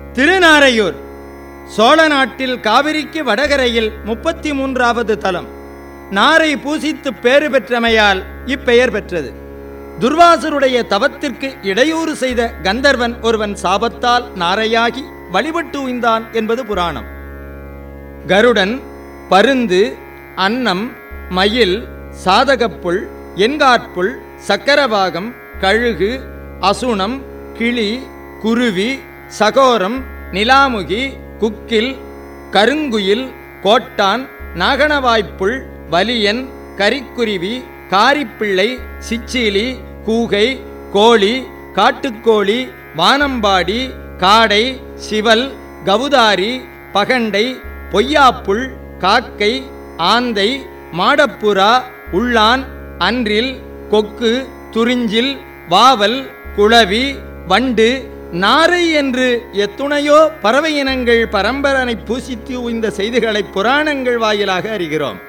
திருநாரையூர் சோழ நாட்டில் காவிரிக்கு வடகரையில் முப்பத்தி மூன்றாவது தலம் நாரை பூசித்து பேறு பெற்றமையால் இப்பெயர் பெற்றது துர்வாசருடைய தவத்திற்கு இடையூறு செய்த கந்தர்வன் ஒருவன் சாபத்தால் நாரையாகி வழிபட்டு உய்ந்தான் என்பது புராணம் கருடன் பருந்து அன்னம் மயில் சாதகப்புல் என்காற்புல் சக்கரபாகம் கழுகு அசுணம் கிளி குருவி சகோரம் நிலாமுகி குக்கில் கருங்குயில் கோட்டான் நாகணவாய்ப்புல் வலியன் கரிக்குருவி காரிப்பிள்ளை சிச்சிலி கூகை கோழி காட்டுக்கோழி வானம்பாடி காடை சிவல் கவுதாரி பகண்டை பொய்யாப்புல் காக்கை ஆந்தை மாடப்புறா உள்ளான் அன்றில் கொக்கு துறிஞ்சில் வாவல் குளவி வண்டு நாரை என்று எத்துணையோ பறவை இனங்கள் பரம்பரனை பூசித்து உய்ந்த செய்திகளை புராணங்கள் வாயிலாக அறிகிறோம்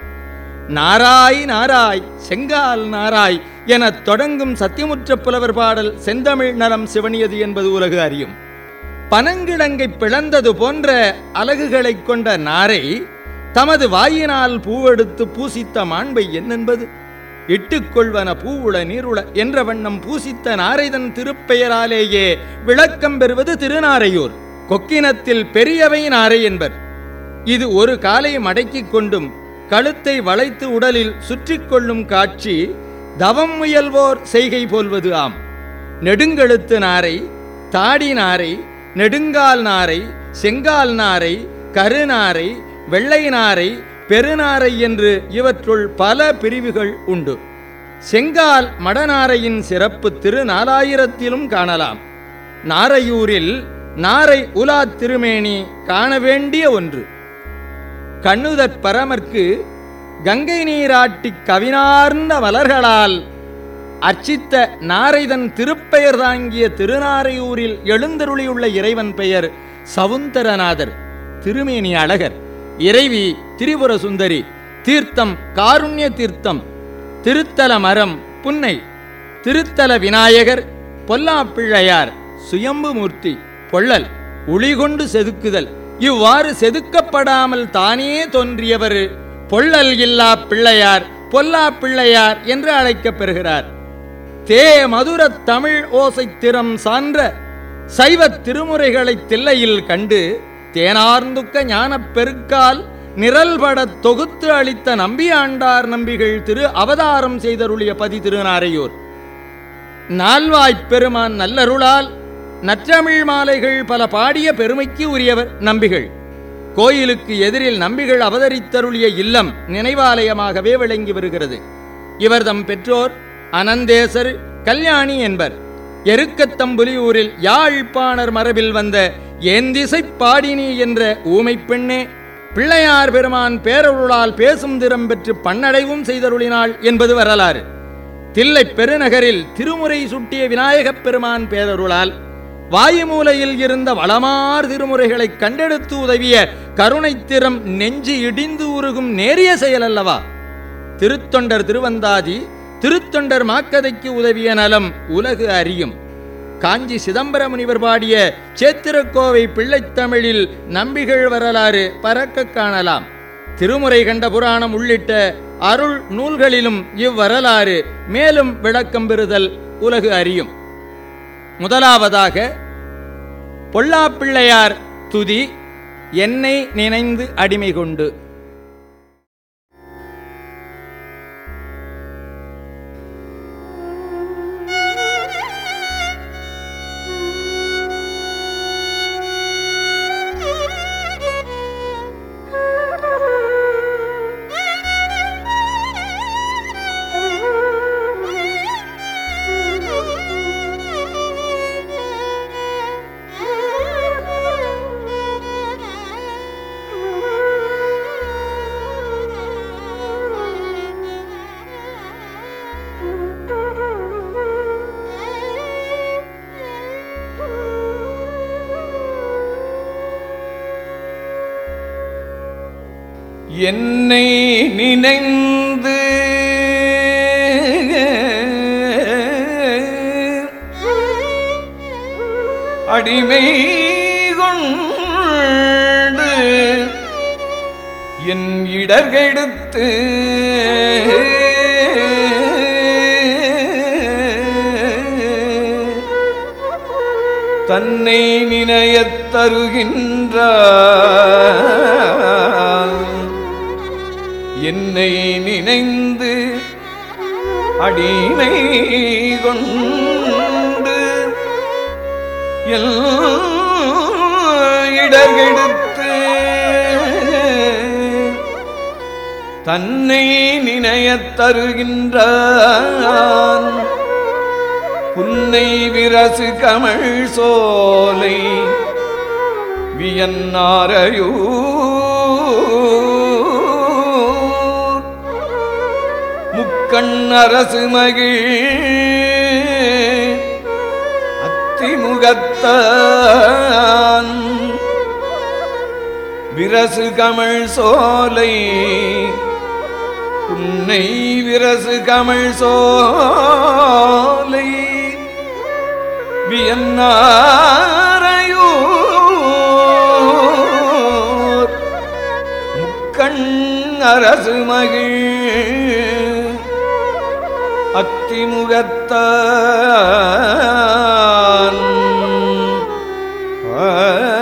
நாராய் நாராய் செங்கால் நாராய் எனத் தொடங்கும் சத்தியமுற்ற புலவர் பாடல் செந்தமிழ் நலம் சிவனியது என்பது உலகு அறியும் பனங்கிழங்கை பிளந்தது போன்ற அலகுகளைக் கொண்ட நாரை தமது வாயினால் பூவெடுத்து பூசித்த மாண்பை என்னென்பது இட்டுக்கொள்வன பூவுள நீருள என்ற வண்ணம் பூசித்த நாரைதன் திருப்பெயராலேயே விளக்கம் பெறுவது திருநாரையூர் கொக்கினத்தில் பெரியவை நாரை என்பர் இது ஒரு காலை மடக்கிக் கொண்டும் கழுத்தை வளைத்து உடலில் சுற்றிக் கொள்ளும் காட்சி தவம் முயல்வோர் செய்கை போல்வது ஆம் நெடுங்கழுத்து நாரை தாடி நாரை நெடுங்கால் நாரை செங்கால் நாரை கருநாரை வெள்ளை நாரை பெருநாரை என்று இவற்றுள் பல பிரிவுகள் உண்டு செங்கால் மடநாரையின் சிறப்பு திருநாலாயிரத்திலும் காணலாம் நாரையூரில் நாரை உலா திருமேனி காண வேண்டிய ஒன்று கண்ணுதற் பரமர்க்கு கங்கை நீராட்டி கவினார்ந்த மலர்களால் அர்ச்சித்த நாரைதன் திருப்பெயர் தாங்கிய திருநாரையூரில் எழுந்தருளியுள்ள இறைவன் பெயர் சவுந்தரநாதர் திருமேனி அழகர் இறைவி திரிபுர சுந்தரி தீர்த்தம் காருண்ய தீர்த்தம் திருத்தல மரம் புன்னை திருத்தல விநாயகர் பொல்லாப்பிள்ளையார் சுயம்பு மூர்த்தி பொள்ளல் உளிகொண்டு செதுக்குதல் இவ்வாறு செதுக்கப்படாமல் தானே தோன்றியவர் பொள்ளல் இல்லா பிள்ளையார் பொல்லா பிள்ளையார் என்று அழைக்கப் பெறுகிறார் தே மதுர தமிழ் ஓசை திறம் சான்ற சைவத் திருமுறைகளை தில்லையில் கண்டு தேனார்ந்துக்க ஞானப் பெருக்கால் நிரல்பட தொகுத்து அளித்த நம்பியாண்டார் நம்பிகள் திரு அவதாரம் செய்தருளிய பதி திருநாரையூர் நால்வாய்ப் பெருமான் நல்லருளால் நற்றமிழ் மாலைகள் பல பாடிய பெருமைக்கு உரியவர் நம்பிகள் கோயிலுக்கு எதிரில் நம்பிகள் அவதரித்தருளிய இல்லம் நினைவாலயமாகவே விளங்கி வருகிறது இவர்தம் பெற்றோர் அனந்தேசர் கல்யாணி என்பர் எருக்கத்தம்புலியூரில் யாழ்ப்பாணர் மரபில் வந்த ஏந்திசை பாடினி என்ற ஊமைப் பெண்ணே பிள்ளையார் பெருமான் பேரருளால் பேசும் திறம் பெற்று பன்னடைவும் செய்தருளினாள் என்பது வரலாறு தில்லை பெருநகரில் திருமுறை சுட்டிய விநாயகப் பெருமான் பேரருளால் வாயுமூலையில் இருந்த வளமார் திருமுறைகளை கண்டெடுத்து உதவிய கருணைத்திறம் நெஞ்சு இடிந்து உருகும் நேரிய செயல் அல்லவா திருத்தொண்டர் திருவந்தாதி திருத்தொண்டர் மாக்கதைக்கு உதவிய நலம் உலகு அறியும் காஞ்சி சிதம்பர முனிவர் பாடிய சேத்திரக்கோவை பிள்ளைத்தமிழில் நம்பிகள் வரலாறு பறக்க காணலாம் திருமுறை கண்ட புராணம் உள்ளிட்ட அருள் நூல்களிலும் இவ்வரலாறு மேலும் விளக்கம் பெறுதல் உலகு அறியும் முதலாவதாக பொல்லாப்பிள்ளையார் துதி என்னை நினைந்து அடிமை கொண்டு என்னை நினைந்து அடிமை கொண்டு என் இடர்கெடுத்து தன்னை நினையத் தருகின்ற என்னை நினைந்து அடிமை கொண்டு எல் இடர்கெடுத்து தன்னை நினையத் தருகின்றான் புன்னை விரசு கமழ் சோலை வியன்னாரையூர் முக்கண் அரசு மகிழ் அத்திமுகத்தான் விரசு கமழ் சோலை உன்னை விரசு கமழ் சோலை வியன்னாரையூர் முக்கண் அரசு மகிழ் அத்திமுகத்தான் ஆ